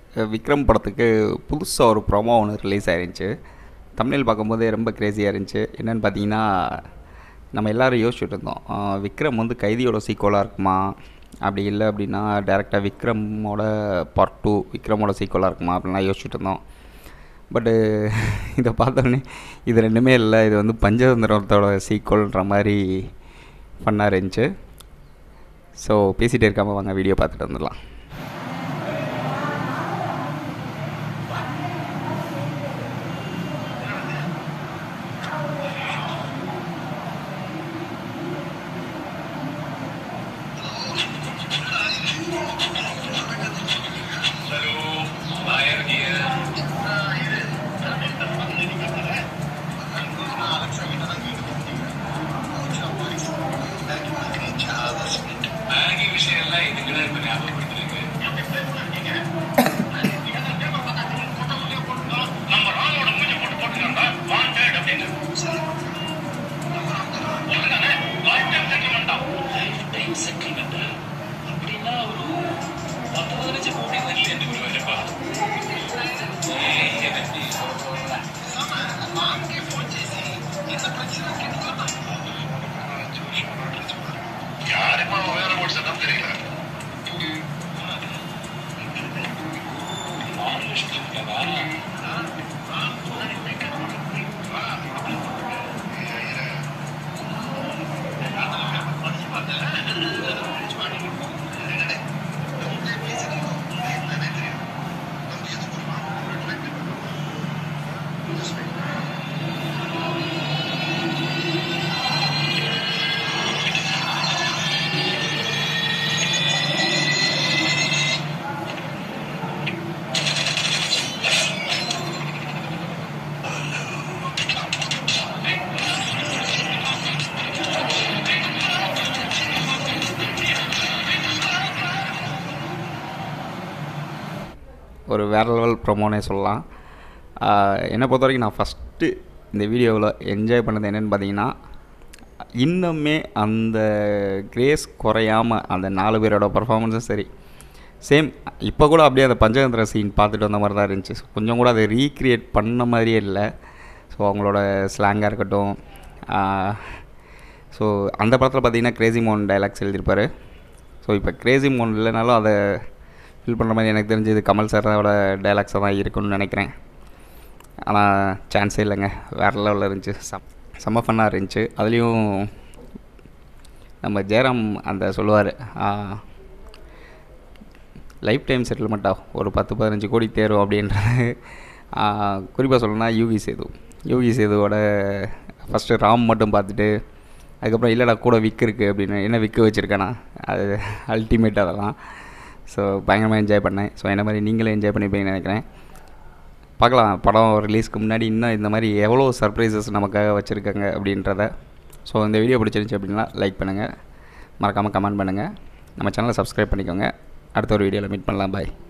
விக்ரம் படத்துக்கு புதுசாக ஒரு ப்ரோமோ ஒன்று ரிலீஸ் ஆயிருந்துச்சு தமிழில் பார்க்கும்போதே ரொம்ப க்ரேஸியாக இருந்துச்சு என்னென்னு பார்த்தீங்கன்னா நம்ம எல்லோரும் யோசிச்சுட்டு இருந்தோம் ஆஹ் விக்ரம் வந்து கைதியோட சீக்குவலாக இருக்குமா அப்படி இல்லை அப்படின்னா டேரெக்டாக விக்ரமோட பார்ட் டூ விக்ரமோட சீக்குவலாக இருக்குமா அப்படின்லாம் யோசிச்சுட்டு இருந்தோம் பட்டு இதை பார்த்தோன்னே இது ரெண்டுமே இல்லை இது வந்து பஞ்சதந்திரத்தோட சீக்குவல்ன்ற மாதிரி ஃபன்னாக இருந்துச்சு ஸோ பேசிகிட்டே இருக்காமல் வாங்க வீடியோ பார்த்துட்டு வந்துடலாம் மேகி விஷயம்லாம் இதுக்குதான் இப்ப ஞாபகப்படுத்துறீங்க நம்ம ராமோட மூஞ்சி போட்டு போட்டுக்கா வாண்டட் அப்படின்னு போட்டுக்கானே லைஃப் டைம் செட்டில்மெண்டா லைஃப் டைம் செட்டில்மெண்டா அப்படின்னா ஒரு பத்து பதினஞ்சு கோடி வரல என்று வருவாருப்பா ஏய் எனக்கு யாருமா வேற வாட்ஸ்அப் தெரியல ஆறு லட்சத்துக்கு ஒரு வேறு லெவல் ப்ரொமோனே சொல்லலாம் ஆஹ் என்னை பொறுத்த வரைக்கும் நான் ஃபஸ்ட்டு இந்த வீடியோவில் என்ஜாய் பண்ணது என்னென்னு பார்த்தீங்கன்னா இன்னுமே அந்த கிரேஸ் குறையாமல் அந்த நாலு பேரோட பர்ஃபார்மன்ஸும் சரி சேம் இப்போ கூட அப்படியே அந்த பஞ்சதந்திர சீன் பார்த்துட்டு வந்த மாதிரி தான் இருந்துச்சு So, கொஞ்சம் கூட அதை ரீக்ரியேட் பண்ண மாதிரியே இல்லை ஸோ அவங்களோட ஸ்லாங்காக இருக்கட்டும் ஸோ அந்த படத்தில் பார்த்தீங்கன்னா கிரேசி மோன் டைலாக்ஸ் எழுதியிருப்பாரு ஸோ இப்போ கிரேசி மோன் இல்லைனாலும் அதை ஃபீல் பண்ணுற மாதிரி எனக்கு தெரிஞ்சு இது கமல் சாரோட டைலாக்ஸாக தான் இருக்குன்னு நினைக்கிறேன் ஆனால் சான்ஸே இல்லைங்க வேறு லெவலில் இருந்துச்சு செம் செம்ம ஃபன்னாக இருந்துச்சு அதுலேயும் நம்ம ஜெயராம் அந்த சொல்லுவார் லைஃப் டைம் செட்டில்மெண்ட்டாக ஒரு பத்து பதினஞ்சு கோடி தேரும் அப்படின்றது குறிப்பாக சொல்லணும்னா யூவி சேது யூவி சேதுவோட ஃபஸ்ட்டு ராம் மட்டும் பார்த்துட்டு அதுக்கப்புறம் இல்லைடா கூட விக்கு இருக்குது அப்படின்னு என்ன விக்கு வச்சுருக்கேனா அது அல்டிமேட் அதெல்லாம் ஸோ பயங்கரமாக என்ஜாய் பண்ணேன் ஸோ என்ன மாதிரி நீங்களும் என்ஜாய் பண்ணிப்பீங்கன்னு நினைக்கிறேன் பார்க்கலாம் படம் ரிலீஸ்க்கு முன்னாடி இன்னும் இந்த மாதிரி எவ்வளோ சர்ப்ரைசஸ் நமக்காக வச்சுருக்காங்க அப்படின்றத ஸோ இந்த வீடியோ பிடிச்சிருந்துச்சி அப்படின்னா லைக் பண்ணுங்கள் மறக்காமல் கமெண்ட் பண்ணுங்கள் நம்ம சேனலை சப்ஸ்கிரைப் பண்ணிக்கோங்க அடுத்த ஒரு வீடியோவில் மீட் பண்ணலாம் பாய்